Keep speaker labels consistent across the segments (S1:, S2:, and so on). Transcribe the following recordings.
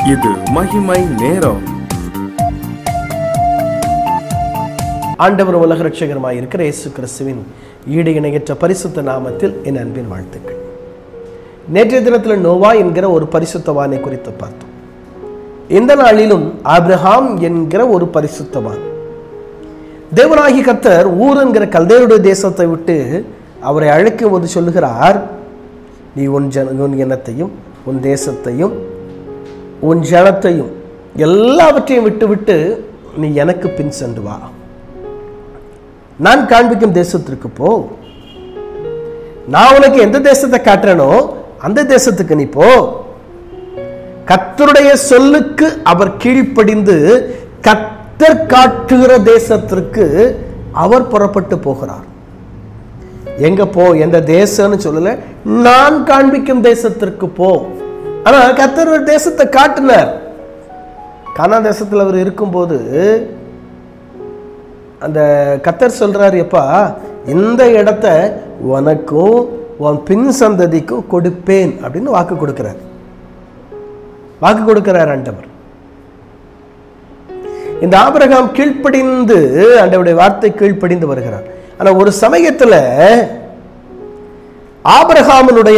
S1: இது மகிமை நேரம்
S2: ஆண்டவர் உலக ரட்சகருமாய் இருக்கிற இயேசு கிறிஸ்துவின் ஈடு இணையற்ற பரிசுத்த நாமத்தில் என் அன்பின் வாழ்த்துக்கள் நேற்றைய தினத்தில் நோவா என்கிற ஒரு பரிசுத்தவானை குறித்து பார்த்தோம் இந்த நாளிலும் ஆபிரகாம் என்கிற ஒரு பரிசுத்தவான் தேவனாகி கத்தர் ஊர் என்கிற கல்தேருடைய தேசத்தை விட்டு அவரை அழைக்கும் போது சொல்லுகிறார் நீ உன் ஜன உன் இனத்தையும் உன் தேசத்தையும் உன் ஜனத்தையும் எல்லாவற்றையும் விட்டுவிட்டு நீ எனக்கு பின் சென்று வா நான் காண்பிக்கும் தேசத்திற்கு போ நான் உனக்கு எந்த தேசத்தை காட்டுறேனோ அந்த தேசத்துக்கு நீ போ கத்தருடைய சொல்லுக்கு அவர் கீழ்ப்படிந்து கத்தர் காட்டுகிற தேசத்திற்கு அவர் புறப்பட்டு போகிறார் எங்க போ எந்த தேசம்னு சொல்லல நான் காண்பிக்கும் தேசத்திற்கு போ ஆனா கத்தர் ஒரு தேசத்தை காட்டினார் கானா தேசத்தில் அவர் இருக்கும்போது அந்த கத்தர் சொல்றாரு எப்பா இந்த இடத்த உனக்கும் உன் பின் சந்ததிக்கும் கொடுப்பேன் அப்படின்னு வாக்கு கொடுக்கிறார் வாக்கு கொடுக்கிறார் ஆண்டவர் இந்த ஆபிரகாம் கீழ்ப்படிந்து ஆண்டவருடைய வார்த்தை கீழ்ப்படிந்து வருகிறார் ஆனா ஒரு சமயத்துல ஆபிரகாமனுடைய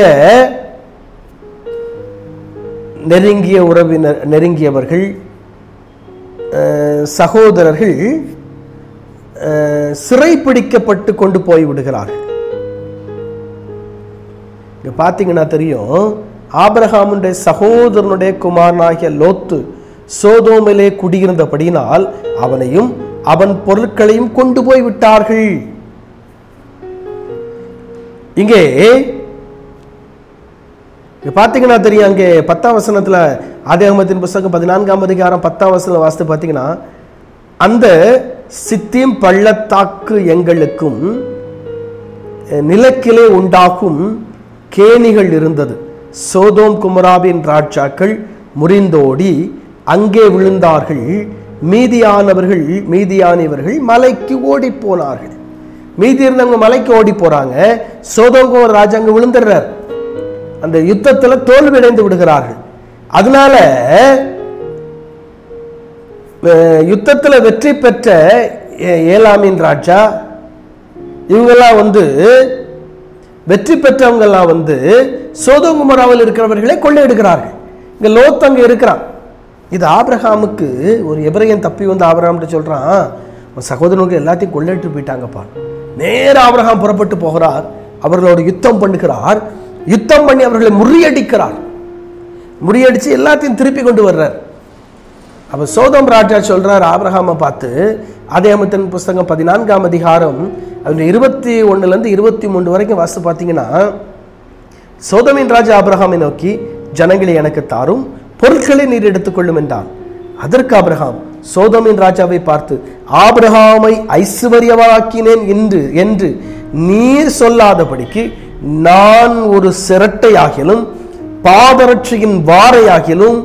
S2: நெருங்கிய உறவினர் நெருங்கியவர்கள் அஹ், சகோதரர்கள் அஹ், சிறைப்பிடிக்கப்பட்டு கொண்டு போய் விடுகிறார்கள் இங்க பார்த்தீங்கன்னா தெரியும் ஆபிரகாமுடைய சகோதரனுடைய குமாரனாகிய லோத்து சோதோமிலே குடியிருந்தபடியினால் அவனையும் அவன் பொருட்களையும் கொண்டு போய் விட்டார்கள் இங்கே இங்க பார்த்தீங்கன்னா தெரியும் அங்கே பத்தாம் வசனத்துல ஆதியாகமத்தின் புஸ்தகம் பதினான்காம் அதிகாரம் பத்தாம் வசனம் வாசித்து பார்த்தீங்கன்னா அந்த சித்திம் பள்ளத்தாக்கு எங்களுக்கும் அஹ், நிலக்கிலே உண்டாகும் கேணிகள் இருந்தது சோதோம் குமராவின் ராஜாக்கள் முறிந்தோடி அங்கே விழுந்தார்கள் மீதியானவர்கள் மீதியானவர்கள் மலைக்கு ஓடி போனார்கள் மீதி இருந்தவங்க மலைக்கு ஓடி போறாங்க சோதோம் குமர ராஜா அங்க விழுந்துடுறார் அந்த யுத்தத்துல தோல்வி அடைந்து விடுகிறார்கள் அதனால அஹ், யுத்தத்துல வெற்றி பெற்ற ஏ- ஏலாமின் ராஜா இவங்கெல்லாம் வந்து வெற்றி பெற்றவங்கெல்லாம் வந்து சோதோங்குமராவில் இருக்கிறவர்களை கொள்ளையிடுகிறார்கள் இங்க லோத் அங்க இருக்கிறான் இது ஆபிரகாமுக்கு ஒரு எபிரையன் தப்பி வந்து ஆபிரகாம்கிட்ட சொல்றான் உன் சகோதரனுக்கு எல்லாத்தையும் கொள்ளையிட்டு போயிட்டாங்கப்பா நேர ஆபிரகாம் புறப்பட்டு போகிறார் அவர்களோட யுத்தம் பண்ணுகிறார் யுத்தம் பண்ணி அவர்களை முறியடிக்கிறார் முறியடிச்சு எல்லாத்தையும் திருப்பி கொண்டு வர்றார் அப்ப சோதம் ராஜா சொல்றார் ஆபிரகாமை பார்த்து ஆதியாமத்தின் புஸ்தகம் பதினான்காம் அதிகாரம் அதுல இருபத்தி ஒண்ணுல இருந்து இருபத்தி மூன்று வரைக்கும் வாசித்து பார்த்தீங்கன்னா சோதமின் ராஜா ஆபிரகாமை நோக்கி ஜனங்களை எனக்கு தாரும் பொருட்களை நீர் எடுத்துக்கொள்ளும் என்றான் அதற்கு ஆபிரகாம் சோதமின் ராஜாவை பார்த்து ஆபிரகாமை ஐஸ்வர்யவாக்கினேன் என்று என்று நீர் சொல்லாதபடிக்கு நான் ஒரு சிரட்டையாகிலும் பாதரட்சியின் வாரையாகிலும்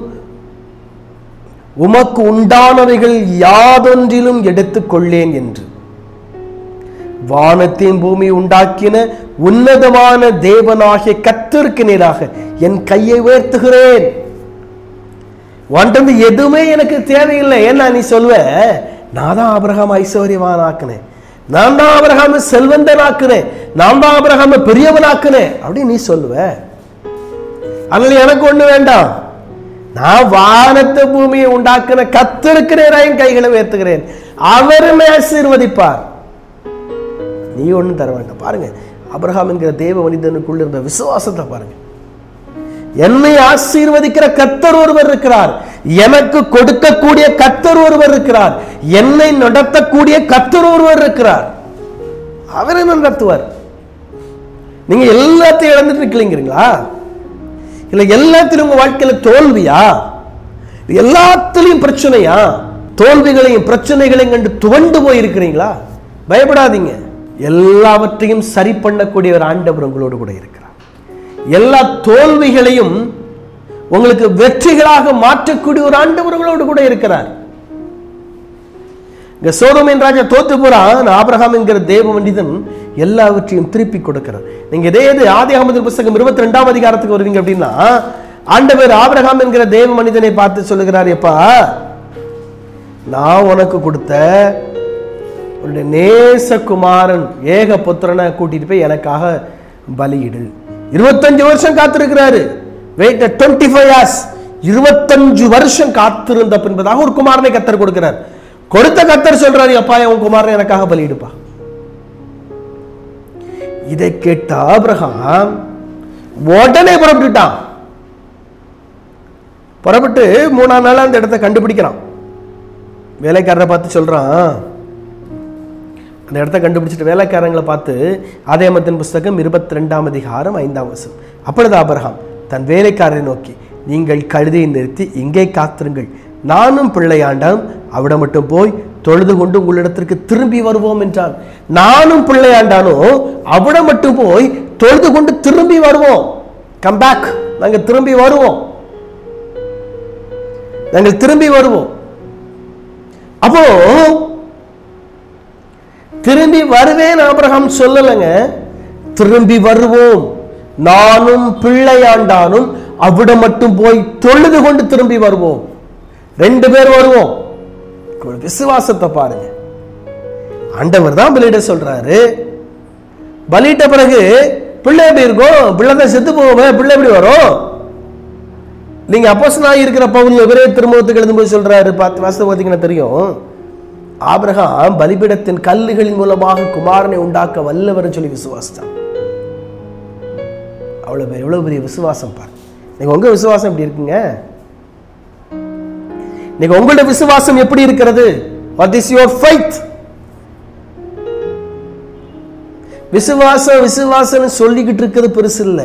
S2: உமக்கு உண்டானவைகள் யாதொன்றிலும் எடுத்துக்கொள்ளேன் என்று வானத்தையும் பூமி உண்டாக்கின உன்னதமான தேவனாகிய கத்திற்கு நேராக என் கையை உயர்த்துகிறேன் உன்கிட்ட எதுவுமே எனக்கு தேவையில்லை ஏன்னா நீ சொல்வ நான் தான் ஆபிரகாம் ஐஸ்வர்யவான் ஆக்குனேன் நான் தான் ஆபிரகாம செல்வந்தன் ஆக்குனேன் நான் தான் ஆபிரகாம பெரியவனாக்குனேன் அப்படின்னு நீ சொல்லுவ அதனால எனக்கு ஒண்ணு வேண்டாம் நான் வானத்தை பூமியை உண்டாக்குன கத்திருக்கு நேராக என் கைகளை உயர்த்துகிறேன் அவருமே ஆசீர்வதிப்பார் நீ ஒண்ணும் தர வேண்டாம் பாருங்க அபிரகாம் என்கிற தேவ மனிதனுக்குள்ள இருந்த விசுவாசத்தை பாருங்க என்னை ஆசீர்வதிக்கிற கத்தர் ஒருவர் இருக்கிறார் எனக்கு கொடுக்கக்கூடிய கத்தர் ஒருவர் இருக்கிறார் என்னை நடத்தக்கூடிய கத்தர் ஒருவர் இருக்கிறார் அவர் என்ன நடத்துவார் நீங்க எல்லாத்தையும் இழந்துட்டு இருக்கீங்களா இல்ல எல்லாத்திலும் உங்க வாழ்க்கையில தோல்வியா எல்லாத்திலையும் பிரச்சனையா தோல்விகளையும் பிரச்சனைகளையும் கண்டு துவண்டு போயிருக்கிறீங்களா பயப்படாதீங்க எல்லாவற்றையும் சரி பண்ணக்கூடிய ஒரு ஆண்டவர் உங்களோடு கூட இருக்கிறார் எல்லா தோல்விகளையும் உங்களுக்கு வெற்றிகளாக மாற்றக்கூடிய ஒரு ஆண்டவர் உங்களோடு கூட இருக்கிறார் இங்க சோதோமின் ராஜா தோத்து போறான் ஆபிரகாம் என்கிற தேவ மனிதன் எல்லாவற்றையும் திருப்பி கொடுக்கிறார் நீங்க இதே இது ஆதி அகமது புஸ்தகம் இருபத்தி ரெண்டாம் அதிகாரத்துக்கு வருவீங்க அப்படின்னா ஆண்டவர் ஆபிரகாம் என்கிற தேவ மனிதனை பார்த்து சொல்லுகிறார் எப்பா நான் உனக்கு கொடுத்த உன்னுடைய நேசகுமாரன் ஏக புத்திரனை கூட்டிட்டு போய் எனக்காக பலியிடு இருபத்தஞ்சு வருஷம் காத்திருக்கிறாரு வெயிட் டுவெண்ட்டி ஃபைவ் ஹார்ஸ் இருபத்தஞ்சு வருஷம் காத்திருந்த பின்பதாக ஒரு குமாரனை கத்தர் கொடுக்கிறார் கொடுத்த கத்தர் சொல்றாரு அப்பா உன் குமாரனை எனக்காக பலியிடுப்பா இதை கேட்ட ஆபிரகாம் உடனே புறப்பட்டுட்டான் புறப்பட்டு மூணாம் நாள் அந்த இடத்த கண்டுபிடிக்கிறான் வேலைக்காரரை பார்த்து சொல்றான் அந்த இடத்த கண்டுபிடிச்சிட்டு வேலைக்காரங்களை பார்த்து ஆதேமத்தின் புஸ்தகம் இருபத்தி ரெண்டாம் அதிகாரம் ஐந்தாம் வசனம் அப்பொழுது ஆபிரகாம் தன் வேலைக்காரரை நோக்கி நீங்கள் கழுதையை நிறுத்தி இங்கே காத்திருங்கள் நானும் பிள்ளையாண்டாம் அவிடம் மட்டும் போய் தொழுது கொண்டு உங்களிடத்திற்கு திரும்பி வருவோம் என்றான் நானும் பிள்ளையாண்டானோ அவிடம் மட்டும் போய் தொழுது கொண்டு திரும்பி வருவோம் கம் பேக் நாங்கள் திரும்பி வருவோம் நாங்கள் திரும்பி வருவோம் அப்போ திரும்பி வருவேன் ஆபிரகாம் சொல்லலைங்க திரும்பி வருவோம் நானும் பிள்ளையாண்டானும் அவிடம் மட்டும் போய் தொழுது கொண்டு திரும்பி வருவோம் ரெண்டு பேர் வருவோம் ஒரு விசுவாசத்தை பாருங்க ஆண்டவர் தான் பலியிட சொல்றாரு பலியிட்ட பிறகு பிள்ளை எப்படி இருக்கும் பிள்ளை தான் செத்து போவோமே பிள்ளை எப்படி வரும் நீங்க அப்போஸ்தலனாய் இருக்கிற பவுல் இவரே திருமுகத்துக்கு எழுதும்போது சொல்றாரு பார்த்து வாசத்தை பார்த்தீங்கன்னா தெரியும் ஆபிரகாம் பலிபீடத்தின் கல்லுகளின் மூலமாக குமாரனை உண்டாக்க வல்லவர்னு சொல்லி விசுவாசித்தான் அவ்வளவு எவ்வளவு பெரிய விசுவாசம் பாரு நீங்க உங்க விசுவாசம் எப்படி இருக்குங்க நீங்க உங்களோட விசுவாசம் எப்படி இருக்கிறது வாட் இஸ் யுவர் ஃபைத் விசுவாசம் விசுவாசம்னு சொல்லிக்கிட்டு இருக்கிறது பெருசு இல்லை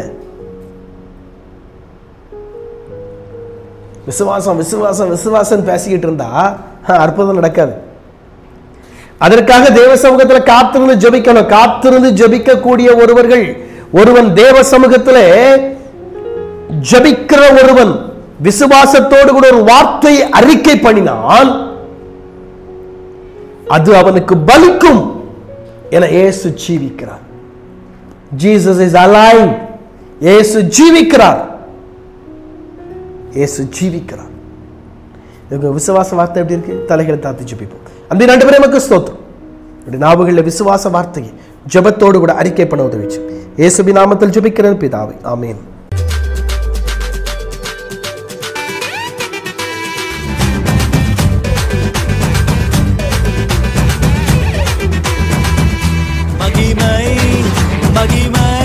S2: விசுவாசம் விசுவாசம் விசுவாசம் பேசிக்கிட்டு இருந்தா ஆ, அற்புதம் நடக்காது அதற்காக தேவ சமூகத்துல காத்திருந்து ஜெபிக்கணும் காத்திருந்து ஜெபிக்க கூடிய ஒருவர்கள் ஒருவன் தேவ சமூகத்திலே ஜெபிக்கிற ஒருவன் விசுவாசத்தோடு கூட ஒரு வார்த்தை அறிக்கை பண்ணினால் அது அவனுக்கு பலிக்கும் என இயேசு ஜீவிக்கிறார் ஜீசஸ் இஸ் அலைவ் இயேசு ஜீவிக்கிறார் இயேசு ஜீவிக்கிறார் இவங்க விசுவாச வார்த்தை எப்படி இருக்கு தலைகளை தாத்தி ஜெபிப்போம் அந்த ரெண்டு பேரும் நமக்கு ஸ்தோத்திரம் இப்படி நாவுகளில் விசுவாச வார்த்தையை ஜெபத்தோடு கூட அறிக்கை பண்ண உதவிச்சு இயேசுபி நாமத்தில் ஜெபிக்கிறது பிதாவை ஆமீன்
S3: மகிமை மகிமை